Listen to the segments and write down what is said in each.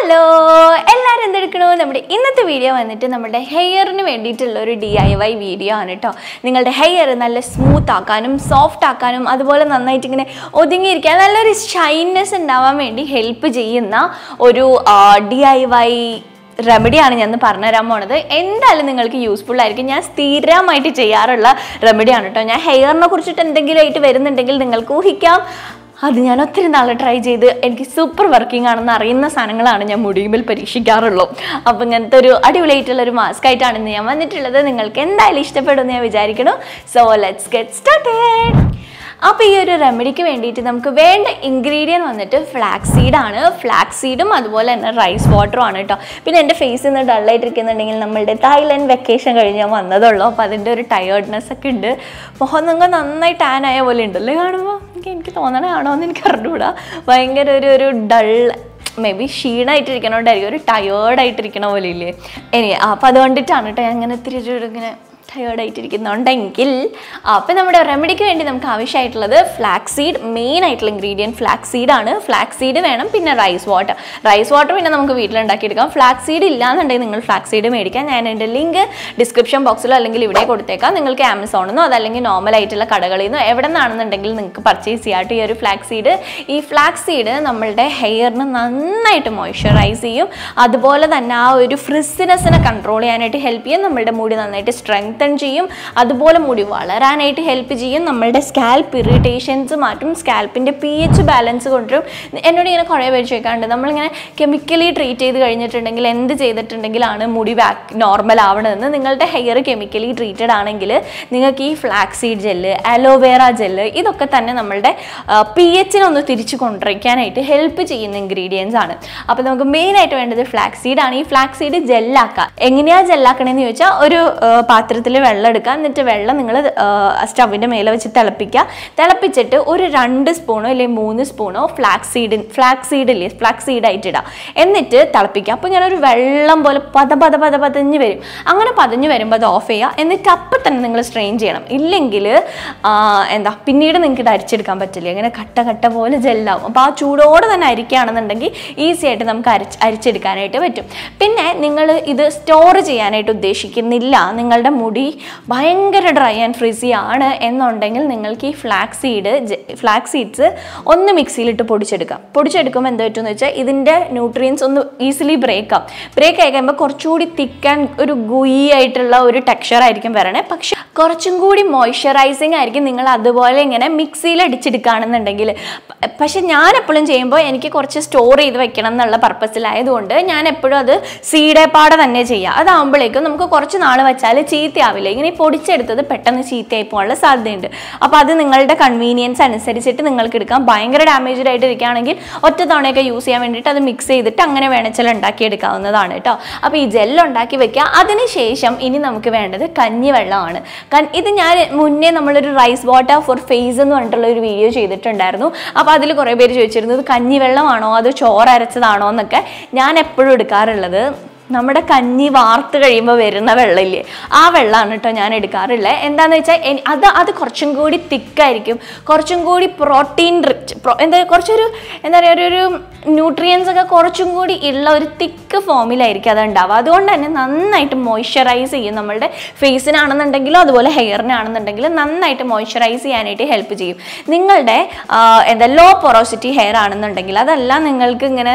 hello എല്ലാവരും എന്തെടുക്കണോ നമ്മുടെ ഇന്നത്തെ വീഡിയോ വന്നിട്ട് നമ്മുടെ ഹെയറിന് വേണ്ടിയിട്ടുള്ള ഒരു ഡി ഐ വൈ വീഡിയോ ആണ് കേട്ടോ നിങ്ങളുടെ ഹെയർ നല്ല സ്മൂത്ത് ആക്കാനും സോഫ്റ്റ് ആക്കാനും അതുപോലെ നന്നായിട്ട് ഇങ്ങനെ ഒതുങ്ങിയിരിക്കാൻ നല്ലൊരു ഷൈൻനെസ് ഉണ്ടാവാൻ വേണ്ടി ഹെൽപ്പ് ചെയ്യുന്ന ഒരു ഡി ഐ വൈ റെമഡിയാണ് ഞാൻ ഇന്ന് പറഞ്ഞുതരാൻ പോണത് എന്തായാലും നിങ്ങൾക്ക് യൂസ്ഫുൾ ആയിരിക്കും ഞാൻ സ്ഥിരമായിട്ട് ചെയ്യാറുള്ള റെമഡിയാണ് കേട്ടോ ഞാൻ ഹെയറിനെ കുറിച്ചിട്ട് എന്തെങ്കിലും ആയിട്ട് വരുന്നുണ്ടെങ്കിൽ നിങ്ങൾക്ക് ഊഹിക്കാം അത് ഞാൻ ഒത്തിരി നാൾ ട്രൈ ചെയ്ത് എനിക്ക് സൂപ്പർ വർക്കിംഗ് ആണെന്ന് അറിയുന്ന സാധനങ്ങളാണ് ഞാൻ മുടിയുമ്പിൽ പരീക്ഷിക്കാറുള്ളൂ അപ്പോൾ ഇങ്ങനത്തെ ഒരു അടിപൊളിയായിട്ടുള്ള ഒരു മാസ്ക് ആയിട്ടാണ് ഇന്ന് ഞാൻ വന്നിട്ടുള്ളത് നിങ്ങൾക്ക് എന്തായാലും ഇഷ്ടപ്പെടുമെന്ന് ഞാൻ വിചാരിക്കുന്നു സോ ലെറ്റ്സ് ഗെറ്റ് സ്റ്റാർട്ടഡ് അപ്പോൾ ഈ ഒരു റെമഡിക്ക് വേണ്ടിയിട്ട് നമുക്ക് വേണ്ട ഇൻഗ്രീഡിയൻറ്റ് വന്നിട്ട് ഫ്ലാക്സ് സീഡാണ് ഫ്ലാക്സ് സീഡും അതുപോലെ തന്നെ റൈസ് വാട്ടറും ആണ് കേട്ടോ പിന്നെ എൻ്റെ ഫേസിൽ നിന്ന് ഡള്ളായിട്ടിരിക്കുന്നുണ്ടെങ്കിൽ നമ്മളുടെ തായ്ലൻഡ് വെക്കേഷൻ കഴിഞ്ഞ് ഞാൻ വന്നതുള്ളൂ അപ്പോൾ അതിൻ്റെ ഒരു ടയേർഡ്നെസ് ഒക്കെ ഉണ്ട് മുഖം നിങ്ങൾ നന്നായി ടാൻ ആയ പോലെ ഉണ്ടല്ലേ കാണുമ്പോൾ എനിക്ക് എനിക്ക് തോന്നണതാണോ എന്ന് എനിക്ക് അറിഞ്ഞുകൂടാ ഭയങ്കര ഒരു ഒരു ഡൾ മേ ബി ക്ഷീണമായിട്ടിരിക്കണോണ്ടായിരിക്കും ഒരു ടയേർഡായിട്ടിരിക്കണ പോലെ ഇല്ലേ ഇനി അപ്പോൾ അതുകൊണ്ടിട്ടാണ് കേട്ടോ ഞാൻ ഇങ്ങനെ ഇത്തിരി ഒരു ഇങ്ങനെ ടയേർഡായിട്ടിരിക്കുന്നുണ്ടെങ്കിൽ അപ്പോൾ നമ്മുടെ റെമഡിക്ക് വേണ്ടി നമുക്ക് ആവശ്യമായിട്ടുള്ളത് ഫ്ലാക്സ് സീഡ് മെയിൻ ആയിട്ടുള്ള ഇൻഗ്രീഡിയൻറ്റ് ഫ്ലാക്സ് സീഡാണ് ഫ്ലാക്സ് സീഡ് വേണം പിന്നെ റൈസ് വാട്ടർ റൈസ് വാട്ടർ പിന്നെ നമുക്ക് വീട്ടിലുണ്ടാക്കിയെടുക്കാം ഫ്ലാക്സ് സീഡ് ഇല്ലാന്നുണ്ടെങ്കിൽ നിങ്ങൾ ഫ്ലാക്സ് സീഡ് മേടിക്കാം ഞാൻ എൻ്റെ ലിങ്ക് ഡിസ്ക്രിപ്ഷൻ ബോക്സിലോ അല്ലെങ്കിൽ ഇവിടെ കൊടുത്തേക്കാം നിങ്ങൾക്ക് ആമസോണിൽ നിന്നോ അതല്ലെങ്കിൽ നോർമൽ ആയിട്ടുള്ള കടകളിൽ നിന്നോ എവിടെ നിന്നാണെന്നുണ്ടെങ്കിൽ നിങ്ങൾക്ക് പർച്ചേസ് ചെയ്യാട്ട് ഈ ഒരു ഫ്ലാക്സ് സീഡ് ഈ ഫ്ലാക്സ് സീഡ് നമ്മളുടെ ഹെയറിന് നന്നായിട്ട് മോയ്സ്ചറൈസ് ചെയ്യും അതുപോലെ തന്നെ ആ ഒരു ഫ്രിസിനെസ്സിനെ കൺട്രോൾ ചെയ്യാനായിട്ട് ഹെൽപ്പ് ചെയ്യും നമ്മളുടെ മുടി നന്നായിട്ട് സ്ട്രെങ്തൻ ചെയ്യും അതുപോലെ മുടി വളരാനായിട്ട് ഹെൽപ്പ് ചെയ്യും നമ്മളുടെ സ്കാൽപ്പ് ഇറിറ്റേഷൻസ് മാറ്റും സ്കാൽപ്പിൻ്റെ പി എച്ച് ബാലൻസ് കൊണ്ടുവരും എന്നോട് ഇങ്ങനെ കുറേ പേര് ചോദിക്കാറുണ്ട് നമ്മളിങ്ങനെ കെമിക്കലി ട്രീറ്റ് ചെയ്ത് കഴിഞ്ഞിട്ടുണ്ടെങ്കിൽ എന്ത് ചെയ്തിട്ടുണ്ടെങ്കിലാണ് മുടി ബാക്ക് നോർമൽ ആവണമെന്ന് നിങ്ങളുടെ ഹെയർ കെമിക്കലി ട്രീറ്റഡ് ആണെങ്കിൽ നിങ്ങൾക്ക് ഈ flax seed gel aloe vera gel ഇതൊക്കെ തന്നെ നമ്മളുടെ പി എച്ചിനെ ഒന്ന് തിരിച്ചു കൊണ്ടുവയ്ക്കാനായിട്ട് ഹെൽപ്പ് ചെയ്യുന്ന ഇൻഗ്രീഡിയൻസ് ആണ് അപ്പോൾ നമുക്ക് മെയിനായിട്ട് വേണ്ടത് ഫ്ലാക്സ് സീഡ് ആണ് ഈ ഫ്ലാക്സ് സീഡ് ജെല്ലാക്കുക എങ്ങനെയാണ് ജെല്ലാക്കണമെന്ന് ചോദിച്ചാൽ ഒരു പാത്രത്തിൽ വെള്ളം എടുക്കുക എന്നിട്ട് വെള്ളം നിങ്ങൾ സ്റ്റവിൻ്റെ മേലെ വെച്ച് തിളപ്പിക്കുക തിളപ്പിച്ചിട്ട് ഒരു രണ്ട് സ്പൂണോ അല്ലെങ്കിൽ മൂന്ന് സ്പൂണോ ഫ്ലാക്സ് സീഡ് ഫ്ലാക്സ് സീഡ് ഇല്ലേ ഫ്ലാക്സ് സീഡ് ആയിട്ട് ഇടുക എന്നിട്ട് തിളപ്പിക്കുക അപ്പോൾ ഇങ്ങനെ ഒരു വെള്ളം പോലെ പത പത പത പതഞ്ഞ് വരും അങ്ങനെ പതഞ്ഞ് വരുമ്പോൾ അത് ഓഫ് ചെയ്യുക എന്നിട്ട് അപ്പം തന്നെ നിങ്ങൾ സ്ട്രെയിൻ ചെയ്യണം ഇല്ലെങ്കിൽ എന്താ പിന്നീട് നിങ്ങൾക്ക് ഇത് അരിച്ചെടുക്കാൻ പറ്റില്ല ഇങ്ങനെ കട്ട കട്ട പോലെ ജെല്ലാവും അപ്പോൾ ആ ചൂടോടെ തന്നെ അരിക്കുകയാണെന്നുണ്ടെങ്കിൽ ഈസി ആയിട്ട് നമുക്ക് അരിച്ച് അരിച്ചെടുക്കാനായിട്ട് പറ്റും പിന്നെ നിങ്ങൾ ഇത് സ്റ്റോർ ചെയ്യാനായിട്ട് ഉദ്ദേശിക്കുന്നില്ല നിങ്ങളുടെ മുടി ഭയങ്കര ഡ്രൈ ആൻഡ് ഫ്രിസി ആണ് എന്നുണ്ടെങ്കിൽ നിങ്ങൾക്ക് ഈ ഫ്ലാക്സ് സീഡ് ഫ്ലാക്സ് സീഡ്സ് ഒന്ന് മിക്സിയിലിട്ട് പൊടിച്ചെടുക്കാം പൊടിച്ചെടുക്കുമ്പോൾ എന്താ പറ്റുമെന്ന് വെച്ചാൽ ഇതിൻ്റെ ന്യൂട്രിയൻസ് ഒന്ന് ഈസിലി ബ്രേക്ക് ആവും ബ്രേക്ക് ആയി കഴിയുമ്പോൾ കുറച്ചുകൂടി തിക്ക് ആൻഡ് ഒരു ഗുയി ആയിട്ടുള്ള ഒരു ടെക്സ്ചർ ആയിരിക്കും വരണേ പക്ഷെ കുറച്ചും കൂടി മോയ്സ്ചറൈസിങ് ആയിരിക്കും നിങ്ങൾ അതുപോലെ ഇങ്ങനെ മിക്സിയിൽ അടിച്ചെടുക്കുകയാണെന്നുണ്ടെങ്കിൽ പക്ഷെ ഞാൻ എപ്പോഴും ചെയ്യുമ്പോൾ എനിക്ക് കുറച്ച് സ്റ്റോർ ചെയ്ത് വെക്കണം എന്നുള്ള പർപ്പസിലായതുകൊണ്ട് ഞാൻ എപ്പോഴും അത് സീഡേപ്പാടെ തന്നെ ചെയ്യുക അതാകുമ്പോഴേക്കും നമുക്ക് കുറച്ച് നാൾ വെച്ചാൽ ചീത്തയാവില്ല ഇങ്ങനെ ഈ പൊടിച്ചെടുത്തത് പെട്ടെന്ന് ചീത്തയായി പോകാനുള്ള സാധ്യതയുണ്ട് അപ്പോൾ അത് നിങ്ങളുടെ കൺവീനിയൻസ് അനുസരിച്ചിട്ട് നിങ്ങൾക്ക് എടുക്കാം ഭയങ്കര ഡാമേജ്ഡ് ആയിട്ട് ഇരിക്കുകയാണെങ്കിൽ ഒറ്റ തവണയൊക്കെ യൂസ് ചെയ്യാൻ വേണ്ടിയിട്ട് അത് മിക്സ് ചെയ്തിട്ട് അങ്ങനെ വേണച്ചാൽ ഉണ്ടാക്കിയെടുക്കാവുന്നതാണ് കേട്ടോ അപ്പോൾ ഈ ജെല്ല് ഉണ്ടാക്കി വെക്കുക അതിനുശേഷം ഇനി നമുക്ക് വേണ്ടത് കഞ്ഞിവെള്ളമാണ് ഇത് ഞാൻ മുന്നേ നമ്മളൊരു റൈസ് വാട്ടർ ഫോർ ഫേസ് എന്ന് പറഞ്ഞിട്ടുള്ള ഒരു വീഡിയോ ചെയ്തിട്ടുണ്ടായിരുന്നു അപ്പോൾ അതിൽ കുറേ പേര് ചോദിച്ചിരുന്നത് കഞ്ഞിവെള്ളമാണോ അത് ചോറ് അരച്ചതാണോ എന്നൊക്കെ ഞാൻ എപ്പോഴും എടുക്കാറുള്ളത് നമ്മുടെ കഞ്ഞി വാർത്ത് കഴിയുമ്പോൾ വരുന്ന വെള്ളമില്ലേ ആ വെള്ളമാണ് കേട്ടോ ഞാൻ എടുക്കാറുള്ളത് എന്താണെന്ന് വെച്ചാൽ അത് അത് കുറച്ചും കൂടി തിക്കായിരിക്കും കുറച്ചും കൂടി പ്രോട്ടീൻ റിച്ച് എന്താ കുറച്ചൊരു എന്താ പറയുക ഒരു ഒരു ന്യൂട്രിയൻസ് ഒക്കെ കുറച്ചും കൂടി ഉള്ള ഒരു തിക്ക് ഫോമിലായിരിക്കും അത് ഉണ്ടാവുക അതുകൊണ്ട് തന്നെ നന്നായിട്ട് മോയ്സ്ചറൈസ് ചെയ്യും നമ്മളുടെ ഫേസിനാണെന്നുണ്ടെങ്കിലും അതുപോലെ ഹെയറിനാണെന്നുണ്ടെങ്കിലും നന്നായിട്ട് മോയ്സ്ചറൈസ് ചെയ്യാനായിട്ട് ഹെൽപ്പ് ചെയ്യും നിങ്ങളുടെ എന്താ ലോ പൊറോസിറ്റി ഹെയർ ആണെന്നുണ്ടെങ്കിൽ അതല്ല നിങ്ങൾക്ക് ഇങ്ങനെ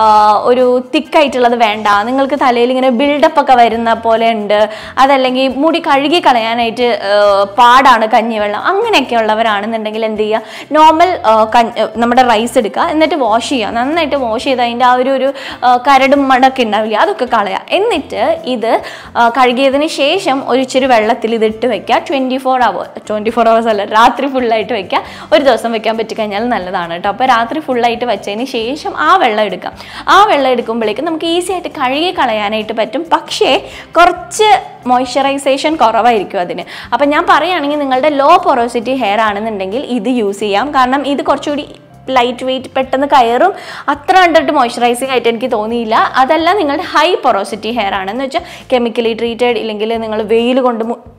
ഒരു തിക്കായിട്ടുള്ളത് വേണ്ട നിങ്ങൾക്ക് തലയിൽ ഇങ്ങനെ ബിൽഡപ്പ് ഒക്കെ വരുന്ന പോലെ ഉണ്ട് അതല്ലെങ്കിൽ മുടി കഴുകി കളയാനായിട്ട് പാടാണ് കഞ്ഞിവെള്ളം അങ്ങനെയൊക്കെ ഉള്ളവരാണെന്നുണ്ടെങ്കിൽ എന്ത് ചെയ്യുക നോർമൽ നമ്മുടെ റൈസ് എടുക്കുക എന്നിട്ട് വാഷ് ചെയ്യുക നന്നായിട്ട് വാഷ് ചെയ്ത് അതിൻ്റെ ആ ഒരു ഒരു കരടും മടൊക്കെ ഉണ്ടാവില്ല അതൊക്കെ കളയുക എന്നിട്ട് ഇത് കഴുകിയതിന് ശേഷം ഒരു ഇച്ചിരി വെള്ളത്തിൽ ഇത് ഇട്ട് വെക്കുക twenty four hour twenty four hours അല്ല രാത്രി ഫുള്ളായിട്ട് വെക്കുക ഒരു ദിവസം വെക്കാൻ പറ്റിക്കഴിഞ്ഞാൽ നല്ലതാണ് കേട്ടോ അപ്പോൾ രാത്രി ഫുള്ളായിട്ട് വെച്ചതിന് ശേഷം ആ വെള്ളം എടുക്കാം ആ വെള്ളം എടുക്കുമ്പോഴേക്കും നമുക്ക് ഈസി ആയിട്ട് കഴുകി കളയാനായിട്ട് പറ്റും പക്ഷേ കുറച്ച് മോയ്സ്ചറൈസേഷൻ കുറവായിരിക്കും അതിന് അപ്പം ഞാൻ പറയുകയാണെങ്കിൽ നിങ്ങളുടെ ലോ പൊറോസിറ്റി ഹെയർ ആണെന്നുണ്ടെങ്കിൽ ഇത് യൂസ് ചെയ്യാം കാരണം ഇത് കുറച്ചുകൂടി ലൈറ്റ് വെയിറ്റ് പെട്ടെന്ന് കയറും അത്ര കണ്ടിട്ട് മോയ്സ്ചറൈസിങ് ആയിട്ട് എനിക്ക് തോന്നിയില്ല അതല്ല നിങ്ങളുടെ ഹൈ പൊറോസിറ്റി ഹെയർ ആണെന്ന് വെച്ചാൽ കെമിക്കലി ട്രീറ്റഡ് ഇല്ലെങ്കിൽ നിങ്ങൾ വെയിൽ കൊണ്ട്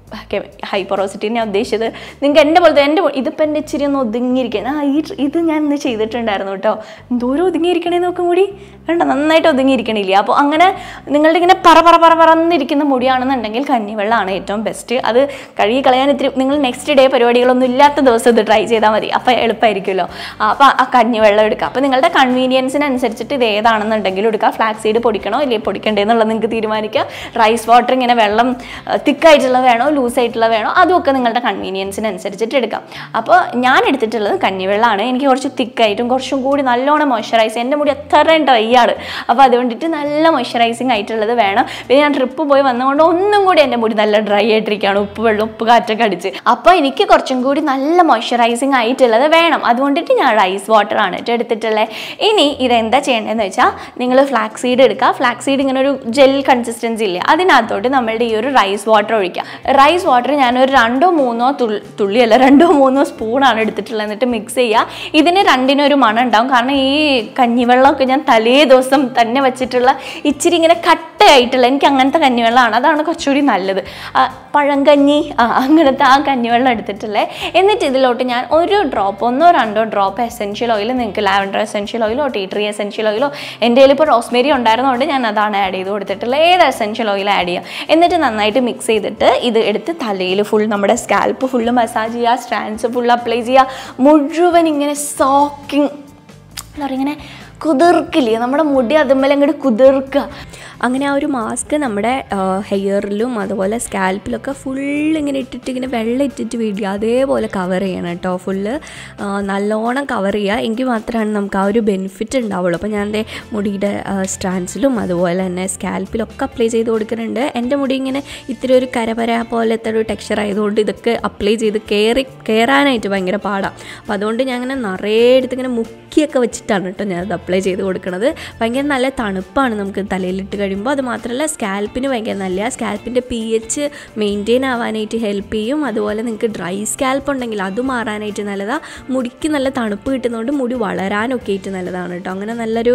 ഹൈ പൊറോസിറ്റി ഞാൻ ഉദ്ദേശിച്ചത് നിങ്ങൾക്ക് എൻ്റെ പോലത്തെ എൻ്റെ പോ- ഇതിപ്പോൾ എൻ്റെ ഇച്ചിരി ഒന്ന് ഒതുങ്ങിയിരിക്കണം ആ ഈ ഇത് ഞാൻ ഇന്ന് ചെയ്തിട്ടുണ്ടായിരുന്നു കേട്ടോ എന്തോരം ഒതുങ്ങിയിരിക്കണേ നോക്കും കൂടി വേണ്ട നന്നായിട്ട് ഒതുങ്ങിയിരിക്കണില്ല അപ്പോൾ അങ്ങനെ നിങ്ങളുടെ ഇങ്ങനെ പറ പറ പറ പറന്നിരിക്കുന്ന മുടിയാണെന്നുണ്ടെങ്കിൽ കഞ്ഞിവെള്ളമാണ് ഏറ്റവും ബെസ്റ്റ് അത് കഴുകി കളയാൻ ഇത്തിരി നിങ്ങൾ നെക്സ്റ്റ് ഡേ പരിപാടികളൊന്നും ഇല്ലാത്ത ദിവസം ഇത് ട്രൈ ചെയ്താൽ മതി അപ്പോൾ എളുപ്പമായിരിക്കുമല്ലോ അപ്പോൾ ആ കഞ്ഞിവെള്ളം എടുക്കുക അപ്പോൾ നിങ്ങളുടെ കൺവീനിയൻസിനനുസരിച്ചിട്ട് ഇത് ഏതാണെന്നുണ്ടെങ്കിലും എടുക്കുക ഫ്ലാക്സ് സീഡ് പൊടിക്കണോ ഇല്ലെങ്കിൽ പൊടിക്കണ്ടേ എന്നുള്ളത് നിങ്ങൾക്ക് തീരുമാനിക്കുക റൈസ് വാട്ടർ ഇങ്ങനെ വെള്ളം തിക്കായിട്ടുള്ള വേണോ ലൂസ് ആയിട്ടുള്ള വേണോ അതുമൊക്കെ നിങ്ങളുടെ കൺവീനിയൻസിനനുസരിച്ചിട്ട് എടുക്കാം അപ്പോൾ ഞാൻ എടുത്തിട്ടുള്ളത് കഞ്ഞിവെള്ളമാണ് എനിക്ക് കുറച്ച് തിക്കായിട്ടും കുറച്ചും കൂടി നല്ലോണം മോയ്സ്ചറൈസ് എൻ്റെ മുടി അത്രയും ഡ്രൈ ആണ് അപ്പോൾ അതുകൊണ്ടിട്ട് നല്ല മോയ്സ്ചറൈസിങ് ആയിട്ടുള്ളത് വേണം പിന്നെ ഞാൻ ട്രിപ്പ് പോയി വന്നതുകൊണ്ട് ഒന്നും കൂടി എൻ്റെ മുടി നല്ല ഡ്രൈ ആയിട്ടിരിക്കുകയാണ് ഉപ്പ് വെള്ളം ഉപ്പ് കാറ്റൊക്കെ അടിച്ച് അപ്പോൾ എനിക്ക് കുറച്ചും കൂടി നല്ല മോയ്സ്ചറൈസിങ് ആയിട്ടുള്ളത് വേണം അതുകൊണ്ടിട്ട് ഞാൻ റൈസ് വാട്ടർ ആണ് കേട്ടോ എടുത്തിട്ടുള്ളത് ഇനി ഇതെന്താ ചെയ്യേണ്ടതെന്ന് വെച്ചാൽ നിങ്ങൾ ഫ്ലാക്സ് സീഡ് എടുക്കുക ഫ്ലാക്സ് സീഡ് ഇങ്ങനെ ഒരു ജെൽ കൺസിസ്റ്റൻസി ഇല്ലേ അതിനകത്തോട്ട് നമ്മളുടെ ഈ ഒരു റൈസ് വാട്ടർ ഒഴിക്കുക റൈസ് വാട്ടർ ഞാനൊരു രണ്ടോ മൂന്നോ തുള്ളി തുള്ളിയല്ല രണ്ടോ മൂന്നോ സ്പൂണാണ് എടുത്തിട്ടുള്ളത് എന്നിട്ട് മിക്സ് ചെയ്യുക ഇതിന് രണ്ടിനും ഒരു മണം ഉണ്ടാവും കാരണം ഈ കഞ്ഞിവെള്ളമൊക്കെ ഞാൻ തലേ ദിവസം തന്നെ വെച്ചിട്ടുള്ള ഇച്ചിരി ഇങ്ങനെ കട്ടയായിട്ടുള്ള എനിക്ക് അങ്ങനത്തെ കഞ്ഞിവെള്ളമാണ് അതാണ് കുറച്ചുകൂടി നല്ലത് ആ, പഴങ്കഞ്ഞി ആ അങ്ങനത്തെ ആ കഞ്ഞിവെള്ളം എടുത്തിട്ടുള്ളത് എന്നിട്ട് ഇതിലോട്ട് ഞാൻ ഒരു ഡ്രോപ്പ് ഒന്നോ രണ്ടോ ഡ്രോപ്പ് എസെൻഷ്യൽ ഓയിൽ നിങ്ങൾക്ക് ലാവൻഡർ എസെൻഷ്യൽ ഓയിലോ ടീ ട്രീ എസെൻഷ്യൽ ഓയിലോ എൻ്റെ കയ്യിൽ ഇപ്പോൾ റോസ്മേരി ഉണ്ടായിരുന്നതുകൊണ്ട് ഞാൻ അതാണ് ആഡ് ചെയ്ത് കൊടുത്തിട്ടുള്ളത് ഏത് എസെൻഷ്യൽ ഓയിൽ ആഡ് ചെയ്യുക എന്നിട്ട് നന്നായിട്ട് മിക്സ് ചെയ്തിട്ട് ഇത് എടുത്ത് തലയിൽ ഫുൾ നമ്മുടെ സ്കാൽപ്പ് ഫുള്ള് മസാജ് ചെയ്യുക സ്ട്രാൻഡ്സ് ഫുൾ അപ്ലൈ ചെയ്യുക മുഴുവൻ ഇങ്ങനെ സോക്കിങ് എന്താ പറയുക ഇങ്ങനെ കുതിർക്കില്ലേ നമ്മുടെ മുടി അതുമ്മലെ അങ്ങോട്ട് കുതിർക്കുക അങ്ങനെ ആ ഒരു മാസ്ക് നമ്മുടെ ഹെയറിലും അതുപോലെ സ്കാൽപ്പിലൊക്കെ ഫുൾ ഇങ്ങനെ ഇട്ടിട്ട് ഇങ്ങനെ വെള്ളം ഇട്ടിട്ട് വീഴുക അതേപോലെ കവർ ചെയ്യണം കേട്ടോ ഫുള്ള് നല്ലോണം കവർ ചെയ്യുക എങ്കിൽ മാത്രമാണ് നമുക്ക് ആ ഒരു ബെനിഫിറ്റ് ഉണ്ടാവുള്ളൂ അപ്പോൾ ഞാൻ എൻ്റെ മുടിയുടെ സ്ട്രാൻഡ്സിലും അതുപോലെ തന്നെ സ്കാൽപ്പിലൊക്കെ അപ്ലൈ ചെയ്ത് കൊടുക്കുന്നുണ്ട് എൻ്റെ മുടി ഇങ്ങനെ ഇത്തിരി ഒരു കരപര പോലത്തെ ഒരു ടെക്സ്ചർ ആയതുകൊണ്ട് ഇതൊക്കെ അപ്ലൈ ചെയ്ത് കയറി കയറാനായിട്ട് ഭയങ്കര പാടാണ് അപ്പോൾ അതുകൊണ്ട് ഞാൻ ഇങ്ങനെ നിറയെ എടുത്ത് ഇങ്ങനെ മുക്കിയൊക്കെ വെച്ചിട്ടാണ് കേട്ടോ ഞാൻ അത് അപ്ലൈ ചെയ്ത് കൊടുക്കുന്നത് ഭയങ്കര നല്ല തണുപ്പാണ് നമുക്ക് തലയിലിട്ട് കഴിയുമ്പോൾ അത് മാത്രമല്ല സ്കാൽപ്പിന് ഭയങ്കര നല്ല സ്കാൽപ്പിൻ്റെ പി എച്ച് മെയിൻറ്റെയിൻ ആവാനായിട്ട് ഹെൽപ്പ് ചെയ്യും അതുപോലെ നിങ്ങൾക്ക് ഡ്രൈ സ്കാൽപ്പ് ഉണ്ടെങ്കിൽ അത് മാറാനായിട്ട് നല്ലതാണ് മുടിക്ക് നല്ല തണുപ്പ് കിട്ടുന്നതുകൊണ്ട് മുടി വളരാനൊക്കെ ആയിട്ട് നല്ലതാണ് കേട്ടോ അങ്ങനെ നല്ലൊരു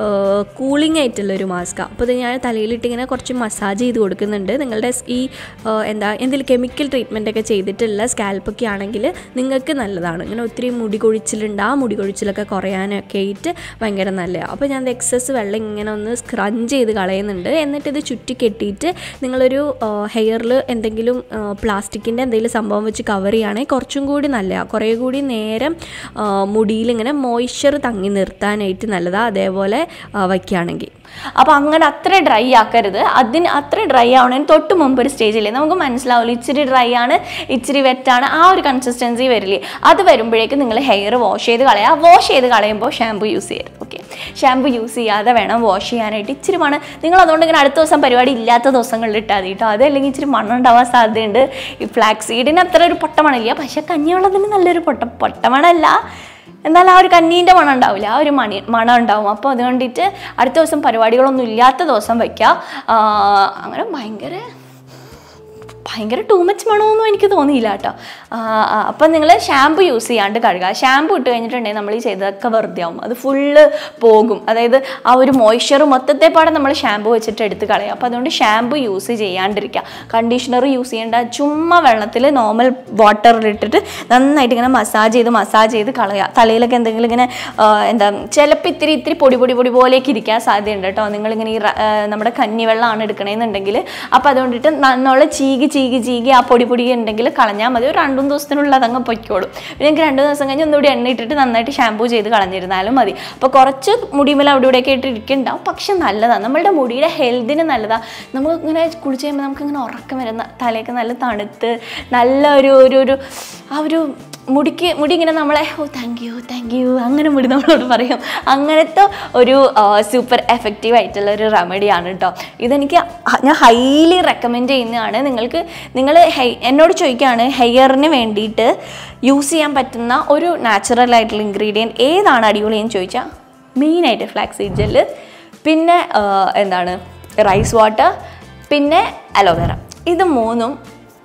കൂളിംഗ് ആയിട്ടുള്ളൊരു മാസ്കാണ് അപ്പോൾ ഇത് ഞാൻ തലയിലിട്ട് ഇങ്ങനെ കുറച്ച് മസാജ് ചെയ്ത് കൊടുക്കുന്നുണ്ട് നിങ്ങളുടെ സ് ഈ ആ, എന്താ എന്തെങ്കിലും കെമിക്കൽ ട്രീറ്റ്മെൻ്റ് ഒക്കെ ചെയ്തിട്ടുള്ള സ്കാൽപ്പൊക്കെ ആണെങ്കിൽ നിങ്ങൾക്ക് നല്ലതാണ് ഇങ്ങനെ ഒത്തിരി മുടി കൊഴിച്ചിലുണ്ട് ആ മുടി കൊഴിച്ചിലൊക്കെ കുറയാനൊക്കെ ആയിട്ട് ഭയങ്കര നല്ലതാണ് അപ്പോൾ ഞാൻ എക്സസ് വെള്ളം ഇങ്ങനെ ഒന്ന് സ്ക്രഞ്ച് ചെയ്ത് കളയുന്നുണ്ട് എന്നിട്ട് ഇത് ചുറ്റി കെട്ടിയിട്ട് നിങ്ങളൊരു ഹെയറിൽ എന്തെങ്കിലും പ്ലാസ്റ്റിക്കിൻ്റെ എന്തെങ്കിലും സംഭവം വെച്ച് കവർ ചെയ്യുകയാണെങ്കിൽ കുറച്ചും കൂടി നല്ലതാണ് കുറേ കൂടി നേരം മുടിയിൽ ഇങ്ങനെ മോയ്സ്ചർ തങ്ങി നിർത്താനായിട്ട് നല്ലതാണ് അതേപോലെ ആ, വയ്ക്കുകയാണെങ്കിൽ അപ്പോൾ അങ്ങനെ അത്ര ഡ്രൈ ആക്കരുത് അതിന് അത്ര ഡ്രൈ ആവണതിന് തൊട്ട് മുമ്പ് ഒരു സ്റ്റേജില്ലേ നമുക്ക് മനസ്സിലാവില്ല ഇച്ചിരി ഡ്രൈ ആണ് ഇച്ചിരി വെറ്റാണ് ആ ഒരു കൺസിസ്റ്റൻസി വരില്ലേ അത് വരുമ്പോഴേക്കും നിങ്ങൾ ഹെയർ വാഷ് ചെയ്ത് കളയുക വാഷ് ചെയ്ത് കളയുമ്പോൾ ഷാമ്പു യൂസ് ചെയ്യരുത് ഓക്കെ ഷാമ്പു യൂസ് ചെയ്യാതെ വേണം വാഷ് ചെയ്യാനായിട്ട് ഇച്ചിരി മണം നിങ്ങൾ അതുകൊണ്ട് ഇങ്ങനെ അടുത്ത ദിവസം പരിപാടി ഇല്ലാത്ത ദിവസങ്ങളിൽ ഇട്ടാൽ മതി കേട്ടോ അതല്ലെങ്കിൽ ഇച്ചിരി മണം ഉണ്ടാവാൻ സാധ്യതയുണ്ട് ഈ ഫ്ലാക്സ് സീഡിന് അത്ര ഒരു പൊട്ടമണില്ല പക്ഷേ കഞ്ഞിവെള്ളത്തിന് നല്ലൊരു പൊട്ട പൊട്ടമണല്ല എന്നാൽ ആ ഒരു കന്നീൻ്റെ മണം ഉണ്ടാവില്ല ആ ഒരു മണി മണം ഉണ്ടാവും അപ്പോൾ അതുകൊണ്ടിട്ട് അടുത്ത ദിവസം പരിപാടികളൊന്നും ഇല്ലാത്ത ദിവസം വയ്ക്കുക ആ, അങ്ങനെ ഭയങ്കര ഭയങ്കര ടൂ മച്ച് മണമൊന്നും എനിക്ക് തോന്നിയില്ല കേട്ടോ അപ്പം നിങ്ങൾ ഷാമ്പു യൂസ് ചെയ്യാണ്ട് കഴുകുക ഷാമ്പു ഇട്ട് കഴിഞ്ഞിട്ടുണ്ടെങ്കിൽ നമ്മൾ ഈ ചെയ്തതൊക്കെ വെറുതെ ആവും അത് ഫുള്ള് പോകും അതായത് ആ ഒരു മോയ്സ്ചർ മൊത്തത്തെ പാടെ നമ്മൾ ഷാമ്പു വെച്ചിട്ട് എടുത്ത് കളയും അപ്പോൾ അതുകൊണ്ട് ഷാമ്പു യൂസ് ചെയ്യാണ്ടിരിക്കുക കണ്ടീഷണർ യൂസ് ചെയ്യേണ്ട ചുമ്മാ വെള്ളത്തിൽ നോർമൽ വാട്ടറിൽ ഇട്ടിട്ട് നന്നായിട്ട് ഇങ്ങനെ മസാജ് ചെയ്ത് മസാജ് ചെയ്ത് കളയുക തലയിലൊക്കെ എന്തെങ്കിലും ഇങ്ങനെ ആ, എന്താ ചിലപ്പോൾ ഇത്തിരി ഇത്തിരി പൊടി പൊടി പൊടി പോലെയൊക്കെ ഇരിക്കാൻ സാധ്യതയുണ്ട് കേട്ടോ നിങ്ങളിങ്ങനെ ഈ റ- ആ, നമ്മുടെ കഞ്ഞിവെള്ളമാണ് എടുക്കണേന്നുണ്ടെങ്കിൽ അപ്പോൾ അതുകൊണ്ടിട്ട് നന്നോളം ചീകി ചീകി ചീകി ആ പൊടി പൊടി ഉണ്ടെങ്കിൽ കളഞ്ഞാൽ മതി ഒരു രണ്ടും ദിവസത്തിനുള്ളിൽ അതങ്ങ് പൊയ്ക്കോളും പിന്നെ എനിക്ക് രണ്ട് ദിവസം കഴിഞ്ഞ് ഒന്നുകൂടി എണ്ണ ഇട്ടിട്ട് നന്നായിട്ട് ഷാമ്പൂ ചെയ്ത് കളഞ്ഞിരുന്നാലും മതി അപ്പോൾ കുറച്ച് മുടിമേൽ അവിടെ ഇവിടെയൊക്കെ ഇട്ട് ഇരിക്കുന്നുണ്ടാവും പക്ഷെ നല്ലതാണ് നമ്മളുടെ മുടിയുടെ ഹെൽത്തിന് നല്ലതാണ് നമുക്ക് ഇങ്ങനെ കുളിച്ച് കഴിയുമ്പോൾ നമുക്ക് ഇങ്ങനെ ഉറക്കം വരുന്ന തലയൊക്കെ നല്ല തണുത്ത് നല്ല ഒരു ഒരു ഒരു ആ ഒരു മുടിക്ക് മുടി ഇങ്ങനെ നമ്മളെ oh thank you thank you അങ്ങനെ മുടി നമ്മളോട് പറയും അങ്ങനത്തെ ഒരു സൂപ്പർ എഫക്റ്റീവ് ആയിട്ടുള്ള ഒരു റെമഡിയാണ് കേട്ടോ ഇതെനിക്ക് ഹ- ഞാൻ ഹൈലി റെക്കമെൻഡ് ചെയ്യുന്നതാണ് നിങ്ങൾക്ക് നിങ്ങൾ ഹെയ് എന്നോട് ചോദിക്കുകയാണ് ഹെയറിന് വേണ്ടിയിട്ട് യൂസ് ചെയ്യാൻ പറ്റുന്ന ഒരു നാച്ചുറൽ ആയിട്ടുള്ള ഇൻഗ്രീഡിയൻറ്റ് ഏതാണ് അടിപൊളിയെന്ന് ചോദിച്ചാൽ മെയിനായിട്ട് ഫ്ലാക്സ് സീഡ് ജെല്ല് പിന്നെ ആ, എന്താണ് റൈസ് വാട്ടർ പിന്നെ അലോവേറ ഇത് മൂന്നും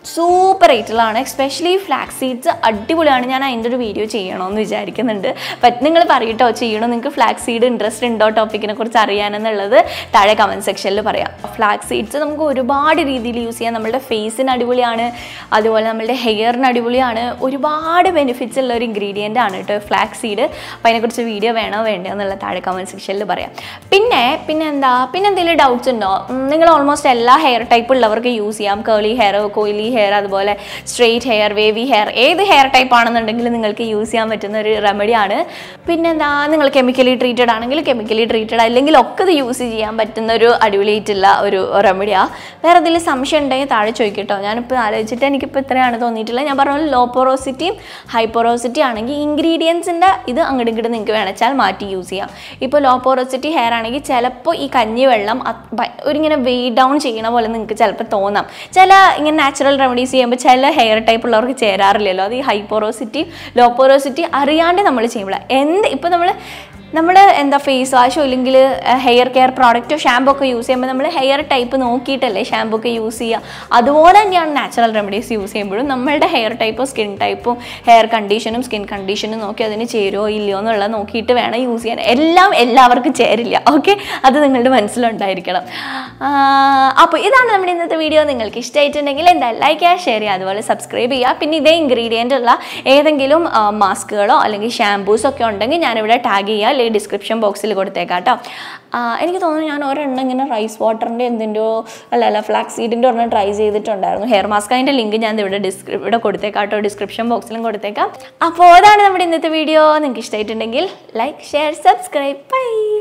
സൂപ്പർ റേറ്റിലാണ് എസ്പെഷ്യലി ഫ്ലാക്സ് സീഡ്സ് അടിപൊളിയാണ് ഞാൻ അതിൻ്റെ ഒരു വീഡിയോ ചെയ്യണമെന്ന് വിചാരിക്കുന്നുണ്ട് പറ്റ് നിങ്ങൾ പറയട്ടോ ചെയ്യണോ നിങ്ങൾക്ക് ഫ്ലാക്സ് സീഡ് ഇൻട്രസ്റ്റ് ഉണ്ടോ ടോപ്പിക്കിനെ കുറിച്ച് അറിയാനെന്നുള്ളത് താഴെ കമൻറ്റ് സെക്ഷനിൽ പറയാം ഫ്ലാക്സ് സീഡ്സ് നമുക്ക് ഒരുപാട് രീതിയിൽ യൂസ് ചെയ്യാം നമ്മുടെ ഫേസിന് അടിപൊളിയാണ് അതുപോലെ നമ്മുടെ ഹെയറിന് അടിപൊളിയാണ് ഒരുപാട് ബെനിഫിറ്റ്സ് ഉള്ള ഒരു ഇൻഗ്രീഡിയൻ്റ് ആണ് കേട്ടോ ഫ്ലാക്സ് സീഡ് അപ്പോൾ അതിനെക്കുറിച്ച് വീഡിയോ വേണോ വേണ്ടോ എന്നുള്ള താഴെ കമൻറ്റ് സെക്ഷനിൽ പറയാം പിന്നെ പിന്നെ എന്താ പിന്നെ എന്തെങ്കിലും ഡൗട്ട്സ് ഉണ്ടോ ഉം, നിങ്ങൾ ഓൾമോസ്റ്റ് എല്ലാ ഹെയർ ടൈപ്പ് ഉള്ളവർക്ക് യൂസ് ചെയ്യാം കേളി ഹെയർ കോയിലി ഹെയർ അതുപോലെ സ്ട്രെയിറ്റ് ഹെയർ വേവി ഹെയർ ഏത് ഹെയർ ടൈപ്പ് ആണെന്നുണ്ടെങ്കിലും നിങ്ങൾക്ക് യൂസ് ചെയ്യാൻ പറ്റുന്ന ഒരു റെമഡിയാണ് പിന്നെന്താ നിങ്ങൾ കെമിക്കലി ട്രീറ്റഡ് ആണെങ്കിൽ കെമിക്കലി ട്രീറ്റഡ് അല്ലെങ്കിൽ ഒക്കെ ഇത് യൂസ് ചെയ്യാൻ പറ്റുന്ന ഒരു അടിപൊളിയായിട്ടുള്ള ഒരു റെമഡിയാണ് വേറെ എന്തെങ്കിലും സംശയം ഉണ്ടെങ്കിൽ താഴെ ചോദിക്കട്ടോ ഞാനിപ്പോൾ ആലോചിച്ചിട്ട് എനിക്കിപ്പോൾ ഇത്രയാണ് തോന്നിയിട്ടുള്ളത് ഞാൻ പറഞ്ഞ ലോ പൊറോസിറ്റിയും ഹൈ പൊറോസിറ്റി ആണെങ്കിൽ ഇൻഗ്രീഡിയൻസിൻ്റെ ഇത് അങ്ങോട്ട് ഇങ്ങോട്ട് നിങ്ങൾക്ക് വേണച്ചാൽ മാറ്റി യൂസ് ചെയ്യാം ഇപ്പോൾ ലോ പോറോസിറ്റി ഹെയർ ആണെങ്കിൽ ചിലപ്പോൾ ഈ കഞ്ഞിവെള്ളം അത് ഭ- ഒരിങ്ങനെ വെയ് ഡൗൺ ചെയ്യണ പോലെ നിങ്ങൾക്ക് ചിലപ്പോൾ തോന്നാം ചില ഇങ്ങനെ നാച്ചുറൽ റെമഡീസ് ചെയ്യുമ്പോൾ ചില ഹെയർ ടൈപ്പ് ഉള്ളവർക്ക് ചേരാറില്ലല്ലോ അത് ഈ ഹൈ പോറോസിറ്റി ലോ പോറോസിറ്റി അറിയാണ്ട് നമ്മൾ ചെയ്യുമ്പോൾ എന്ത് ഇപ്പോൾ നമ്മൾ നമ്മൾ എന്താ ഫേസ് വാഷോ അല്ലെങ്കിൽ ഹെയർ കെയർ പ്രോഡക്റ്റോ ഷാമ്പൂ ഒക്കെ യൂസ് ചെയ്യുമ്പോൾ നമ്മൾ ഹെയർ ടൈപ്പ് നോക്കിയിട്ടല്ലേ ഷാമ്പൂ ഒക്കെ യൂസ് ചെയ്യുക അതുപോലെ തന്നെയാണ് നാച്ചുറൽ റെമഡീസ് യൂസ് ചെയ്യുമ്പോഴും നമ്മളുടെ ഹെയർ ടൈപ്പും സ്കിൻ ടൈപ്പും ഹെയർ കണ്ടീഷനും സ്കിൻ കണ്ടീഷനും നോക്കി അതിന് ചേരുമോ ഇല്ലയോ എന്നുള്ളത് നോക്കിയിട്ട് വേണം യൂസ് ചെയ്യാൻ എല്ലാം എല്ലാവർക്കും ചേരില്ല ഓക്കെ അത് നിങ്ങളുടെ മനസ്സിലുണ്ടായിരിക്കണം അപ്പോൾ ഇതാണ് നമ്മുടെ ഇന്നത്തെ വീഡിയോ നിങ്ങൾക്ക് ഇഷ്ടമായിട്ടുണ്ടെങ്കിൽ എന്തായാലും ലൈക്ക് ചെയ്യുക ഷെയർ ചെയ്യുക അതുപോലെ സബ്സ്ക്രൈബ് ചെയ്യുക പിന്നെ ഇതേ ഇൻഗ്രീഡിയൻ്റ് ഉള്ള ഏതെങ്കിലും മാസ്കുകളോ അല്ലെങ്കിൽ ഷാംപൂസോ ഒക്കെ ഉണ്ടെങ്കിൽ ഞാനിവിടെ ടാഗ് ചെയ്യുക അല്ലെങ്കിൽ ഡിസ്ക്രിപ്ഷൻ ബോക്സിൽ കൊടുത്തേക്കാം കേട്ടോ ആ, എനിക്ക് തോന്നുന്നു ഞാൻ ഒരെണ്ണം ഇങ്ങനെ റൈസ് വാട്ടറിൻ്റെ എന്തിൻ്റെയോ അല്ല അല്ല ഫ്ലാക്സ് സീഡിൻ്റെ ഒരെണ്ണം ട്രൈ ചെയ്തിട്ടുണ്ടായിരുന്നു ഹെയർ മാസ്ക് അതിൻ്റെ ലിങ്ക് ഞാൻ ഇവിടെ ഡിസ്ക്രി ഇവിടെ കൊടുത്തേക്കാം കേട്ടോ ഡിസ്ക്രിപ്ഷൻ ബോക്സിലും കൊടുത്തേക്കാം അപ്പോൾ അതാണ് നമ്മുടെ ഇന്നത്തെ വീഡിയോ നിങ്ങൾക്ക് ഇഷ്ടമായിട്ടുണ്ടെങ്കിൽ ലൈക്ക് ഷെയർ സബ്സ്ക്രൈബ് ബൈ